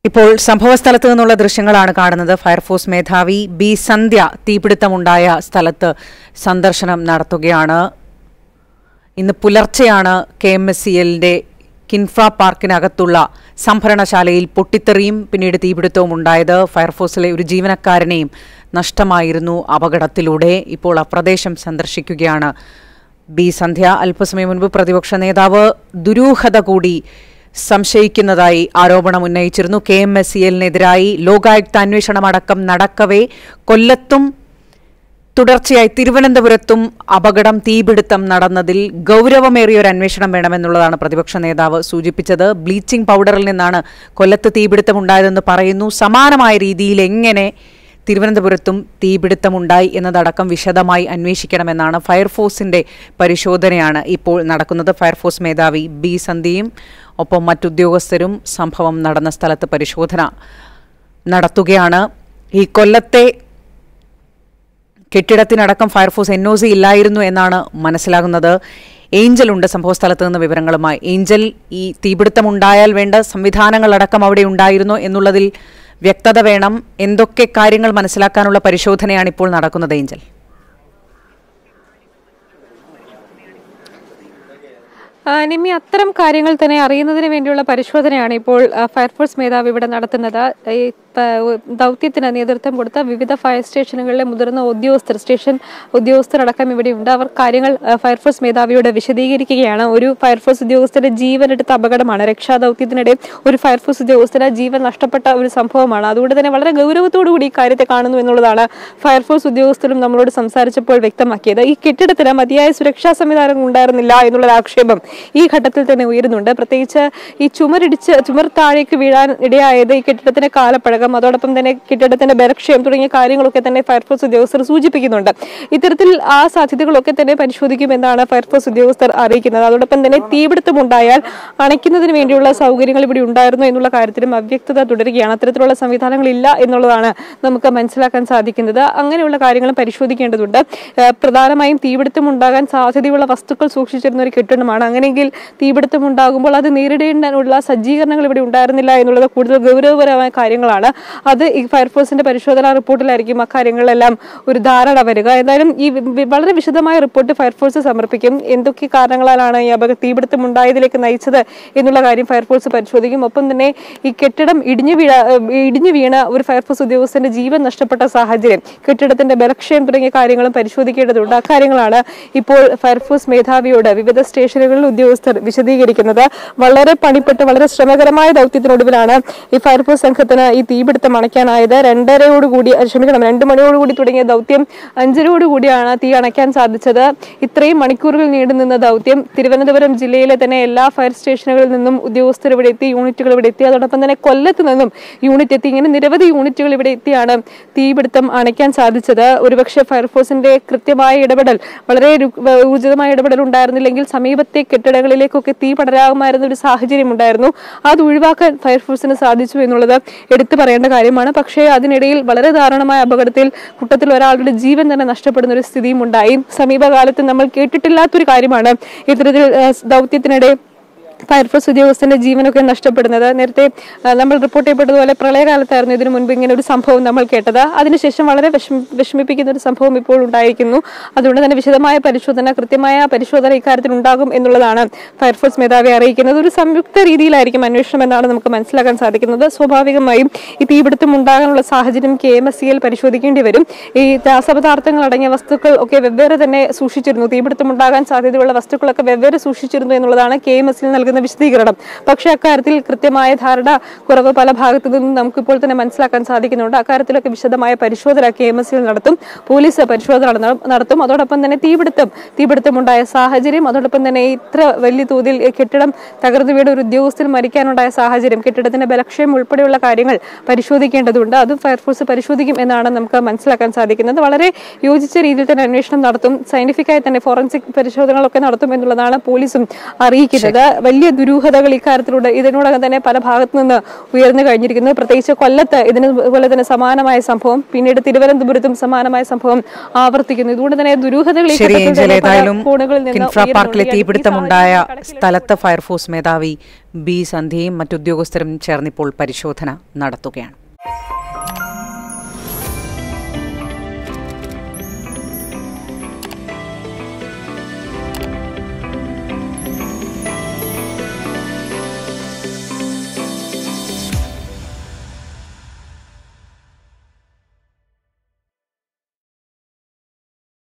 ഇപ്പോൾ സംഭവസ്ഥലത്ത് നിന്നുള്ള ദൃശ്യങ്ങളാണ് കാണുന്നത് ഫയർഫോഴ്സ് മേധാവി ബി സന്ധ്യ തീപിടുത്തമുണ്ടായ സ്ഥലത്ത് സന്ദർശനം നടത്തുകയാണ് ഇന്ന് പുലർച്ചെയാണ് കെ എം എസ് സി എല്ലിന്റെ കിൻഫ്ര പാർക്കിനകത്തുള്ള സംഭരണശാലയിൽ പൊട്ടിത്തെറിയും പിന്നീട് തീപിടുത്തവും ഉണ്ടായത് ഫയർഫോഴ്സിലെ ഒരു ജീവനക്കാരനെയും നഷ്ടമായിരുന്നു അപകടത്തിലൂടെ ഇപ്പോൾ ആ പ്രദേശം സന്ദർശിക്കുകയാണ് ബി സന്ധ്യ അല്പസമയം മുൻപ് പ്രതിപക്ഷ നേതാവ് ദുരൂഹത കൂടി സംശയിക്കുന്നതായി ആരോപണം ഉന്നയിച്ചിരുന്നു കെ എം എസ് സി എല്ലിനെതിരായി ലോകായുക്ത അന്വേഷണം അടക്കം നടക്കവേ കൊല്ലത്തും തുടർച്ചയായി തിരുവനന്തപുരത്തും അപകടം തീപിടുത്തം നടന്നതിൽ ഗൗരവമേറിയ ഒരു അന്വേഷണം വേണമെന്നുള്ളതാണ് പ്രതിപക്ഷ നേതാവ് സൂചിപ്പിച്ചത് ബ്ലീച്ചിംഗ് പൗഡറിൽ നിന്നാണ് കൊല്ലത്ത് തീപിടുത്തം ഉണ്ടായതെന്ന് പറയുന്നു സമാനമായ രീതിയിൽ എങ്ങനെ തിരുവനന്തപുരത്തും തീപിടുത്തമുണ്ടായി എന്നതടക്കം വിശദമായി അന്വേഷിക്കണമെന്നാണ് ഫയർഫോഴ്സിന്റെ പരിശോധനയാണ് ഇപ്പോൾ നടക്കുന്നത് ഫയർഫോഴ്സ് മേധാവി ബി സന്ധ്യയും ഒപ്പം മറ്റുദ്യോഗസ്ഥരും സംഭവം നടന്ന സ്ഥലത്ത് പരിശോധന നടത്തുകയാണ് ഈ കൊല്ലത്തെ കെട്ടിടത്തിനടക്കം ഫയർഫോഴ്സ് എൻ ഒ സി ഇല്ലായിരുന്നു എന്നാണ് മനസ്സിലാകുന്നത് ഏഞ്ചൽ ഉണ്ട് സംഭവസ്ഥലത്ത് നിന്ന് വിവരങ്ങളുമായി ഏഞ്ചൽ ഈ തീപിടുത്തമുണ്ടായാൽ വേണ്ട സംവിധാനങ്ങളടക്കം അവിടെ ഉണ്ടായിരുന്നോ എന്നുള്ളതിൽ വ്യക്തത വേണം എന്തൊക്കെ കാര്യങ്ങൾ മനസ്സിലാക്കാനുള്ള പരിശോധനയാണ് ഇപ്പോൾ നടക്കുന്നത് ഏഞ്ചൽ ആ, നിമ്മി അത്തരം കാര്യങ്ങൾ തന്നെ അറിയുന്നതിന് വേണ്ടിയുള്ള പരിശോധനയാണ് ഇപ്പോൾ ആ, ഫയർഫോഴ്സ് മേധാവി ഇവിടെ നടത്തുന്നത് ഈ പ- ദൗത്യത്തിന് നേതൃത്വം കൊടുത്ത വിവിധ ഫയർ സ്റ്റേഷനുകളിലെ മുതിർന്ന ഉദ്യോഗസ്ഥർ സ്റ്റേഷൻ ഉദ്യോഗസ്ഥരടക്കം ഇവിടെയുണ്ട് അവർ കാര്യങ്ങൾ ആ, ഫയർഫോഴ്സ് മേധാവിയോട് വിശദീകരിക്കുകയാണ് ഒരു ഫയർഫോഴ്സ് ഉദ്യോഗസ്ഥരുടെ ജീവൻ എടുത്ത അപകടമാണ് രക്ഷാ ദൗത്യത്തിനിടെ ഒരു ഫയർഫോഴ്സ് ഉദ്യോഗസ്ഥരുടെ ജീവൻ നഷ്ടപ്പെട്ട ഒരു സംഭവമാണ് അതുകൊണ്ട് തന്നെ വളരെ ഗൗരവത്തോടു കൂടി ഈ കാര്യത്തെ കാണുന്നു എന്നുള്ളതാണ് ഫയർഫോഴ്സ് ഉദ്യോഗസ്ഥരും നമ്മളോട് സംസാരിച്ചപ്പോൾ വ്യക്തമാക്കിയത് ഈ കെട്ടിടത്തിന് മതിയായ സുരക്ഷാ സംവിധാനങ്ങൾ ഉണ്ടായിരുന്നില്ല എന്നുള്ള ആക്ഷേപം ഈ ഘട്ടത്തിൽ തന്നെ ഉയരുന്നുണ്ട് പ്രത്യേകിച്ച് ഈ ചുമരിടിച്ച് ചുമർ താഴേക്ക് വീഴാൻ ഇടയായത് ഈ കെട്ടിടത്തിന്റെ കാലപ്പഴകം അതോടൊപ്പം തന്നെ കെട്ടിടത്തിന്റെ ബലക്ഷയം തുടങ്ങിയ കാര്യങ്ങളൊക്കെ തന്നെ ഫയർഫോഴ്സ് ഉദ്യോഗസ്ഥർ സൂചിപ്പിക്കുന്നുണ്ട് ഇത്തരത്തിൽ ആ സാധ്യതകളൊക്കെ തന്നെ പരിശോധിക്കുമെന്നാണ് ഫയർഫോഴ്സ് ഉദ്യോഗസ്ഥർ അറിയിക്കുന്നത് അതോടൊപ്പം തന്നെ തീപിടുത്തം ഉണ്ടായാൽ അണയ്ക്കുന്നതിന് വേണ്ടിയുള്ള സൗകര്യങ്ങൾ ഇവിടെ ഉണ്ടായിരുന്നു എന്നുള്ള കാര്യത്തിലും അവ്യക്തത തുടരുകയാണ് അത്തരത്തിലുള്ള സംവിധാനങ്ങളില്ല എന്നുള്ളതാണ് നമുക്ക് മനസ്സിലാക്കാൻ സാധിക്കുന്നത് അങ്ങനെയുള്ള കാര്യങ്ങളും പരിശോധിക്കേണ്ടതുണ്ട് ഏഹ് പ്രധാനമായും തീപിടുത്തം ഉണ്ടാകാൻ സാധ്യതയുള്ള വസ്തുക്കൾ സൂക്ഷിച്ചിരുന്ന ഒരു കെട്ടിടമാണ് അങ്ങനെയെങ്കിൽ തീപിടുത്തം ഉണ്ടാകുമ്പോൾ അത് നേരിടേണ്ടതിനുള്ള സജ്ജീകരണങ്ങൾ ഇവിടെ ഉണ്ടായിരുന്നില്ല എന്നുള്ളത് കൂടുതൽ ഗൗരവപരമായ കാര്യങ്ങളാണ് അത് ഈ ഫയർഫോഴ്സിന്റെ പരിശോധനാ റിപ്പോർട്ടിലായിരിക്കും അക്കാര്യങ്ങളിലെല്ലാം ഒരു ധാരണ വരിക എന്തായാലും ഈ വി- വി- വളരെ വിശദമായ റിപ്പോർട്ട് ഫയർഫോഴ്സ് സമർപ്പിക്കും എന്തൊക്കെ കാരണങ്ങളാലാണ് ഈ അപക തീപിടുത്തം ഉണ്ടായതിലേക്ക് നയിച്ചത് എന്നുള്ള കാര്യം ഫയർഫോഴ്സ് പരിശോധിക്കും ഒപ്പം തന്നെ ഈ കെട്ടിടം ഇടിഞ്ഞു വീഴ ഏഹ് ഇടിഞ്ഞു വീണ ഒരു ഫയർഫോഴ്സ് ഉദ്യോഗസ്ഥന്റെ ജീവൻ നഷ്ടപ്പെട്ട സാഹചര്യം കെട്ടിടത്തിന്റെ ബലക്ഷയം തുടങ്ങിയ കാര്യങ്ങളും പരിശോധിക്കേണ്ടതുണ്ട് അക്കാര്യങ്ങളാണ് ഇപ്പോൾ ഫയർഫോഴ്സ് മേധാവിയോട് വിവിധ സ്റ്റേഷനുകളിൽ ഉദ്യോഗസ്ഥർ വിശദീകരിക്കുന്നത് വളരെ പണിപ്പെട്ട് വളരെ ശ്രമകരമായ ദൗത്യത്തിനൊടുവിലാണ് ഈ ഫയർഫോഴ്സ് സംഘത്തിന് ഈ തീപിടുത്തം അണയ്ക്കാനായത് രണ്ടരയോടുകൂടി അഹ് ക്ഷമിക്കണം രണ്ട് മണിയോടുകൂടി തുടങ്ങിയ ദൗത്യം അഞ്ചരയോടുകൂടിയാണ് തീ അണയ്ക്കാൻ സാധിച്ചത് ഇത്രയും മണിക്കൂറുകൾ നീണ്ടുനിന്ന ദൗത്യം തിരുവനന്തപുരം ജില്ലയിലെ തന്നെ എല്ലാ ഫയർ സ്റ്റേഷനുകളിൽ നിന്നും ഉദ്യോഗസ്ഥർ ഇവിടെ എത്തി യൂണിറ്റുകൾ ഇവിടെ എത്തി അതോടൊപ്പം തന്നെ കൊല്ലത്ത് നിന്നും യൂണിറ്റ് എത്തി ഇങ്ങനെ നിരവധി യൂണിറ്റുകൾ ഇവിടെ എത്തിയാണ് തീപിടുത്തം അണയ്ക്കാൻ സാധിച്ചത് ഒരുപക്ഷെ ഫയർഫോഴ്സിന്റെ കൃത്യമായ ഇടപെടൽ വളരെ രു- ഊർജിതമായ ഇടപെടൽ ഉണ്ടായിരുന്നില്ലെങ്കിൽ സമീപത്തെ കെട്ടിടങ്ങളിലേക്കൊക്കെ തീ പടരാകുമായിരുന്ന ഒരു സാഹചര്യം ഉണ്ടായിരുന്നു അത് ഒഴിവാക്കാൻ ഫയർഫോഴ്സിന് സാധിച്ചു എന്നുള്ളത് എടുത്തു പറയേണ്ട കാര്യമാണ് പക്ഷേ അതിനിടയിൽ വളരെ ദാരുണമായ അപകടത്തിൽ കൂട്ടത്തിൽ ഒരാളുടെ ജീവൻ തന്നെ നഷ്ടപ്പെടുന്ന ഒരു സ്ഥിതിയും ഉണ്ടായി സമീപകാലത്ത് നമ്മൾ കേട്ടിട്ടില്ലാത്തൊരു കാര്യമാണ് ഇത്തരത്തിൽ ഏഹ്, ദൗത്യത്തിനിടെ ഫയർഫോഴ്സ് ഉദ്യോഗസ്ഥന്റെ ജീവനൊക്കെ നഷ്ടപ്പെടുന്നത് നേരത്തെ ആ, നമ്മൾ റിപ്പോർട്ട് ചെയ്യപ്പെട്ടതുപോലെ പ്രളയകാലത്തായിരുന്നു ഇതിനു മുൻപ് ഇങ്ങനെ ഒരു സംഭവം നമ്മൾ കേട്ടത് അതിനുശേഷം വളരെ വിഷമ വിഷമിപ്പിക്കുന്ന ഒരു സംഭവം ഇപ്പോൾ ഉണ്ടായിരിക്കുന്നു അതുകൊണ്ട് തന്നെ വിശദമായ പരിശോധന കൃത്യമായ പരിശോധന ഇക്കാര്യത്തിൽ ഉണ്ടാകും എന്നുള്ളതാണ് ഫയർഫോഴ്സ് മേധാവി അറിയിക്കുന്നത് ഒരു സംയുക്ത രീതിയിലായിരിക്കും അന്വേഷണം എന്നാണ് നമുക്ക് മനസ്സിലാക്കാൻ സാധിക്കുന്നത് സ്വാഭാവികമായും ഈ തീപിടുത്തം ഉണ്ടാകാനുള്ള സാഹചര്യം കെ എം എസ് സിയിൽ പരിശോധിക്കേണ്ടി വരും ഈ രാസപദാർത്ഥങ്ങൾ അടങ്ങിയ വസ്തുക്കൾ ഒക്കെ വെവ്വേറെ തന്നെ സൂക്ഷിച്ചിരുന്നു തീപിടുത്തം ഉണ്ടാകാൻ സാധ്യതയുള്ള വസ്തുക്കളൊക്കെ വെവ്വേറെ സൂക്ഷിച്ചിരുന്നു എന്നുള്ളതാണ് കെ എം എസ് നൽകുന്ന വിശദീകരണം പക്ഷേ അക്കാര്യത്തിൽ കൃത്യമായ ധാരണ കുറവ് പല ഭാഗത്തു നിന്നും നമുക്കിപ്പോൾ തന്നെ മനസ്സിലാക്കാൻ സാധിക്കുന്നുണ്ട് അക്കാര്യത്തിലൊക്കെ വിശദമായ പരിശോധന കെ എം എസ് നടത്തും പോലീസ് പരിശോധന നട- നടത്തും അതോടൊപ്പം തന്നെ തീപിടുത്തം തീപിടുത്തമുണ്ടായ സാഹചര്യം അതോടൊപ്പം തന്നെ ഇത്ര വലിയ തോതിൽ ഈ കെട്ടിടം തകർന്നു വീട് ഒരു ഉദ്യോഗസ്ഥന് മരിക്കാനുണ്ടായ സാഹചര്യം കെട്ടിടത്തിന്റെ ബലക്ഷയം ഉൾപ്പെടെയുള്ള കാര്യങ്ങൾ പരിശോധിക്കേണ്ടതുണ്ട് അതും ഫയർഫോഴ്സ് പരിശോധിക്കും എന്നാണ് നമുക്ക് മനസ്സിലാക്കാൻ സാധിക്കുന്നത് വളരെ യോജിച്ച രീതിയിൽ തന്നെ അന്വേഷണം നടത്തും സയന്റിഫിക്കായി തന്നെ ഫോറൻസിക് പരിശോധനകളൊക്കെ നടത്തും എന്നുള്ളതാണ് പോലീസും അറിയിക്കുന്നത് വലിയ വലിയ ദുരൂഹതകൾ ഇക്കാര്യത്തിലൂടെ ഇതിനോടകം തന്നെ പല ഭാഗത്തു നിന്ന് ഉയർന്നു കഴിഞ്ഞിരിക്കുന്നു പ്രത്യേകിച്ച് കൊല്ലത്ത് ഇതിന് പോലെ തന്നെ സമാനമായ സംഭവം പിന്നീട് തിരുവനന്തപുരത്തും സമാനമായ സംഭവം ആവർത്തിക്കുന്നു ഇതുകൊണ്ട് തന്നെ ദുരൂഹതകൾ ഈ ശരി ഘട്ടത്തിൽ ഏഞ്ചൽ തന്നെ പല ഏതായാലും കോണുകളിൽ നിന്ന് കിൻഫ്ര ഉയരുന്നുണ്ട്. പാർക്കിലെ ഈ തീപിടുത്തമുണ്ടായ സാഹചര്യം സ്ഥലത്ത് ഫയർഫോഴ്സ് മേധാവി ബി സന്ധ്യയും മറ്റുദ്യോഗസ്ഥരും ചേർന്നിപ്പോൾ പരിശോധന നടത്തുകയാണ്